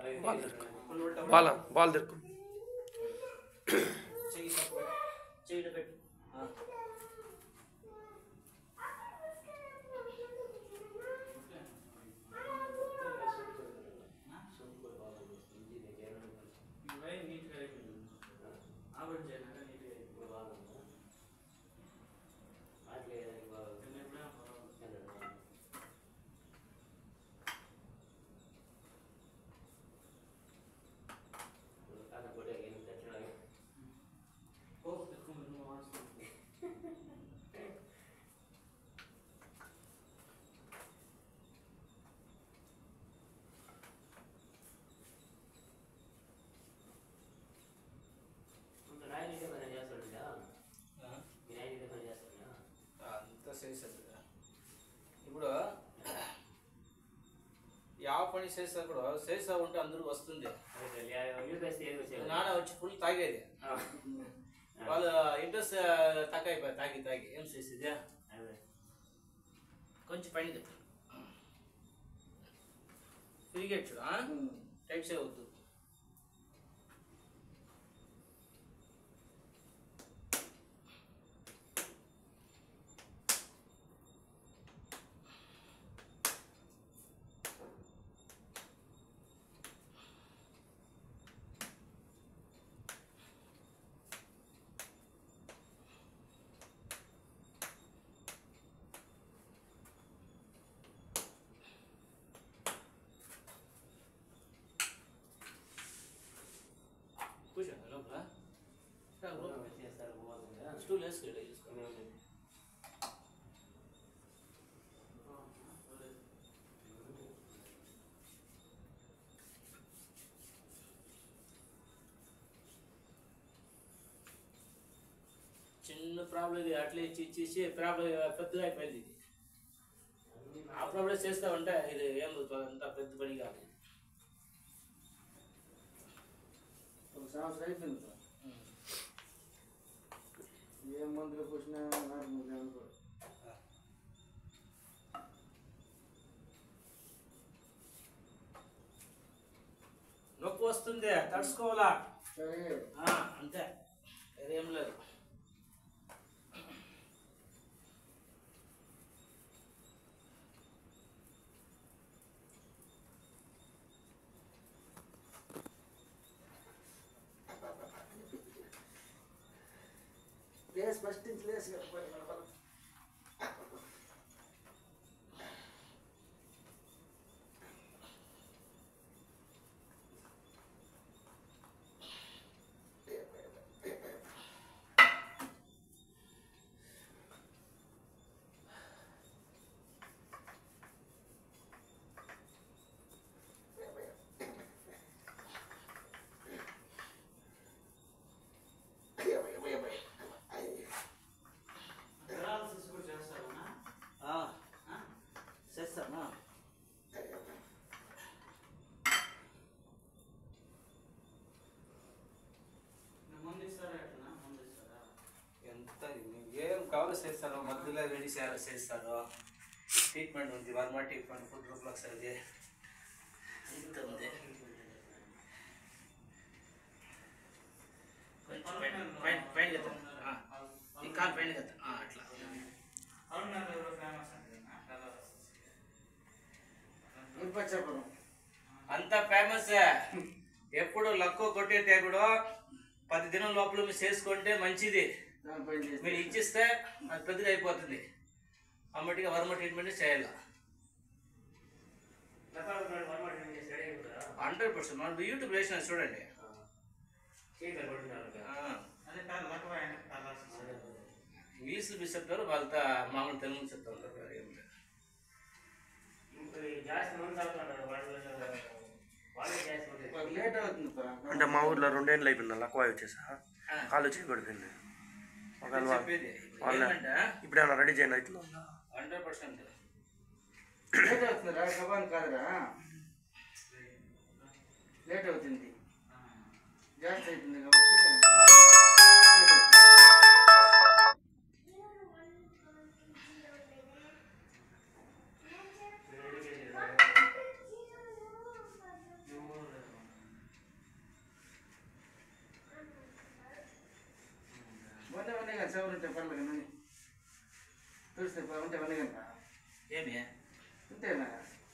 Ball దొరుకు ball ball దొరుకు చెయ్యి సపోర్ట్ చెయ్యిలో పెట్టు ఆ. ఇవే నీట్గా అయిపోయింది. ఆవిడ చేయనాక నీట్గా అయిపోయింది. నిన్న ఎప్పుడైనా పర్వాలేదు. ఓ, ఎక్కువ మంది వాడుతున్నారు. ఆ? అంతా చేశారు కదా. ఇప్పుడు ಯಾವ పని చేసా కూడా చేసా ఉంటే అందరూ వస్తుంది నాన్న వచ్చి ఫుల్ తాగేది వాళ్ళు ఇంట్రెస్ట్ తక్కువ అయిపోయి తాగి తాగి ఏం చేసేది కొంచెం పైన కదా తిరిగేచ్చు టైట్ చేయవద్దు కూర్చోండి లోపల స్టూల్ వేసుకో వేసుకో చిన్న ప్రాబ్లం ఇది అట్లా ఇచ్చి ఇచ్చేసి ప్రాబ్లం పెద్దగా అయిపోయింది ఇది ఆ ప్రాబ్లం చేస్తామంటే ఇది ఏం అంత పెద్ద పని కాదు ఒక సంవత్సరం అయిపోయింది సార్ ఏ మందులు కూర్చున్నా నాకు ముందు అనుకో నొప్పి వస్తుంది తడుచుకోవాలా సరే ఆ, అంతే అదేం లేదు లేస్ ఫస్ట్ నుంచి లేస్ కదా పెరాలసిస్ కూడా చేస్తారన్నా చేస్తానా ముందు ఇస్తారా ఎట్లా ముందు ఇస్తారా ఎంత ఏం కావాలో చేస్తారో మధ్యలో రెడీ చేయాలో చేస్తారో ట్రీట్మెంట్ ఉంది వర్మ ట్రీట్మెంట్ ఫుడ్ రిఫ్లక్స్ అది ఇంత ఉంది కొంచెం పైన పైన పైన కదా ఆ, ఈ కాలు పైన కదా ఆ, అట్లా ఇప్పచ్చాపురం అంత ఫేమస్ ఎప్పుడు లక్కో కొట్టేటే కూడా పది దినం లోపల మీరు చేసుకుంటే మంచిది దానిపైన చేస్తే మీరు ఇచ్చిస్తే అది పెద్దగా అయిపోతుంది అమ్మటిగా వర్మ ట్రీట్మెంట్ చేయాలి హండ్రెడ్ పర్సెంట్ మనం యూట్యూబ్ వేసిన చూడండి ఆ. ఇంగ్లీష్లో మీరు చెప్తారు వాళ్ళతో మామూలు తెలుగు చెప్తా ఉంటారు ఏం లేదు. ఒక లేట్ అవుతుంది పా. అంటే మా ఊర్లో రెండేళ్ళు అయిపోయింది లక్కువ వచ్చేసా కాలు చేయి పడిపోయింది ఒకవేళ వా- చెప్పేది వాళ్ళ ఏమంటే ఇప్పుడు ఏమైనా రెడీ చేయండి అవుతుందా హండ్రెడ్ పర్సెంట్ లేట్ అవుతుందిరా కబాన్ కాదురా లేట్ అవుతుంది జాస్తి అవుతుంది కాబట్టి లేట్ అవుతుంది. సవరు ఉంటే పర్లేదు కానీ తెలిస్తే ఉంటే వన్ గంట ఏమి అంతేనా